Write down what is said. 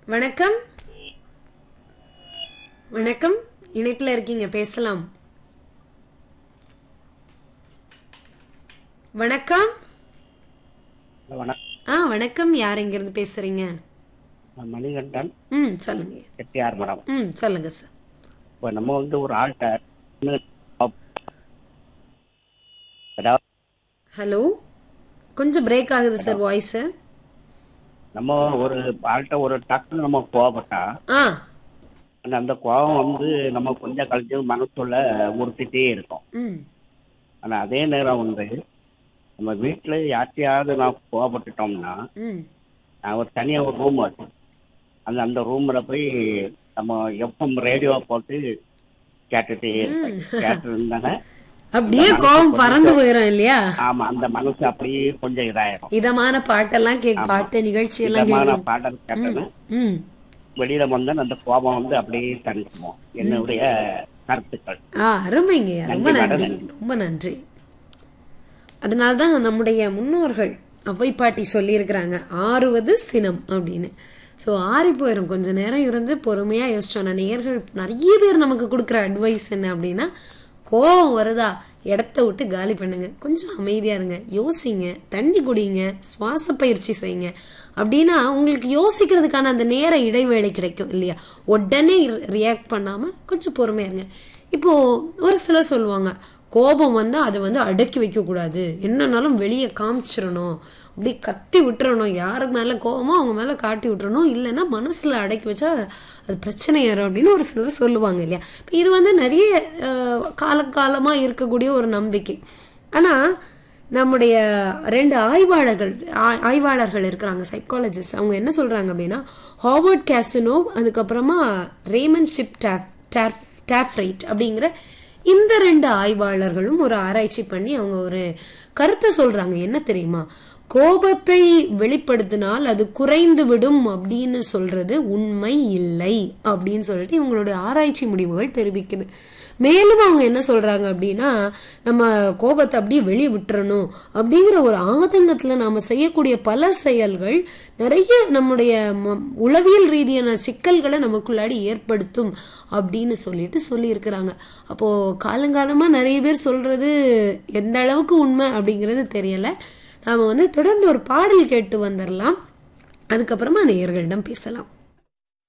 வணக்கம் வணக்கம் இணைப்புல இருக்கீங்க பேசலாம் வணக்கம் வணக்கம் ஆ வணக்கம் யார் இருந்து பேசுறீங்க நான் மணிகண்டன் ம் சொல்லுங்க செட்டியார் மடம் ம் சொல்லுங்க சார் இப்போ நம்ம வந்து ஒரு ஆள்கிட்ட அதாவது ஹலோ கொஞ்சம் பிரேக் ஆகுது சார் வாய்ஸ் நம்ம ஒரு ஆள்கிட்ட ஒரு டக்குன்னு நம்ம கோவப்பட்டா ஆ அந்த அந்த கோபம் வந்து நம்ம கொஞ்சம் கழிச்சு மனசுல உறுத்திட்டே இருக்கும் ம் ஆனா அதே நேரம் வந்து நம்ம வீட்டுல யார்ட்டையாவது நான் கோவப்பட்டுட்டோம்னா ம் நான் ஒரு தனியா ஒரு ரூம் வச்சேன் அந்த அந்த ரூம்ல போய் நம்ம எஃப்எம் ரேடியோ போட்டு கேட்டுட்டே இருப்பேன் கேட்டு இருந்தானே அப்படியே கோவம் பறந்து போயிடும் இல்லையா ஆமா அந்த மனசு அப்படியே கொஞ்சம் இதாயிரும் இதமான பாட்டெல்லாம் கேக் பாட்டு நிகழ்ச்சி எல்லாம் இதமான கேட்கும் பாடல் கேட்டேன்னு ம் வெளியில வந்து அந்த கோபம் வந்து அப்படியே தணிச்சுவோம் என்னுடைய கருத்துக்கள் ஆ அருமைங்க ரொம்ப நன்றி, நன்றி மேடம். ரொம்ப நன்றி அதனால்தான் நம்முடைய முன்னோர்கள் அவ்வை பாட்டி சொல்லியிருக்கிறாங்க ஆறுவது சினம் அப்படின்னு ஸோ ஆறி போயிடும் கொஞ்ச நேரம் இருந்து பொறுமையா யோசிச்சோம் நேர்கள் நிறைய பேர் நமக்கு கொடுக்குற அட்வைஸ் என்ன அப்படின்னா கோவம் வருதா இடத்த விட்டு காலி பண்ணுங்க கொஞ்சம் அமைதியா இருங்க யோசிங்க தண்ணி குடிங்க சுவாச பயிற்சி செய்யுங்க அப்படின்னா உங்களுக்கு யோசிக்கிறதுக்கான அந்த நேர இடைவேளை கிடைக்கும் இல்லையா உடனே ரியாக்ட் பண்ணாம கொஞ்சம் பொறுமையா இருங்க இப்போ ஒரு சிலர் சொல்லுவாங்க கோபம் வந்து அதை வந்து அடக்கி வைக்க கூடாது என்னன்னாலும் வெளியே காமிச்சிடணும் அப்படி கத்தி விட்டுறணும் யாரு மேல கோபமோ அவங்க மேல காட்டி விட்டுறணும் இல்லைன்னா மனசுல அடக்கி வச்சா அது பிரச்சனை ஏறும் அப்படின்னு ஒரு சிலர் சொல்லுவாங்க இல்லையா இப்ப இது வந்து நிறைய அஹ், காலகாலமா இருக்கக்கூடிய ஒரு நம்பிக்கை ஆனா நம்முடைய ரெண்டு ஆய்வாளர்கள் ஆ- ஆய்வாளர்கள் இருக்கிறாங்க சைக்காலஜிஸ்ட் அவங்க என்ன சொல்றாங்க அப்படின்னா ஹார்வர்ட் கேசினோ அதுக்கப்புறமா ரேமன் ஷிப் டேப் டேப் டேஃப்ரைட் அப்படிங்கிற இந்த ரெண்டு ஆய்வாளர்களும் ஒரு ஆராய்ச்சி பண்ணி அவங்க ஒரு கருத்தை சொல்றாங்க என்ன தெரியுமா கோபத்தை வெளிப்படுத்தினால் அது குறைந்து விடும் அப்படின்னு சொல்றது உண்மை இல்லை அப்படின்னு சொல்லிட்டு இவங்களுடைய ஆராய்ச்சி முடிவுகள் தெரிவிக்குது மேலும் அவங்க என்ன சொல்றாங்க அப்படின்னா நம்ம கோபத்தை அப்படியே வெளியே விட்டுறணும் அப்படிங்கிற ஒரு ஆதங்கத்துல நாம செய்யக்கூடிய பல செயல்கள் நிறைய நம்முடைய ம- உளவியல் ரீதியான சிக்கல்களை நமக்குள்ளாடி ஏற்படுத்தும் அப்படின்னு சொல்லிட்டு சொல்லியிருக்கிறாங்க அப்போ காலங்காலமா நிறைய பேர் சொல்றது எந்த அளவுக்கு உண்மை அப்படிங்கிறது தெரியல நாம வந்து தொடர்ந்து ஒரு பாடல் கேட்டு வந்துடலாம் அதுக்கப்புறமா நேயர்களிடம் பேசலாம்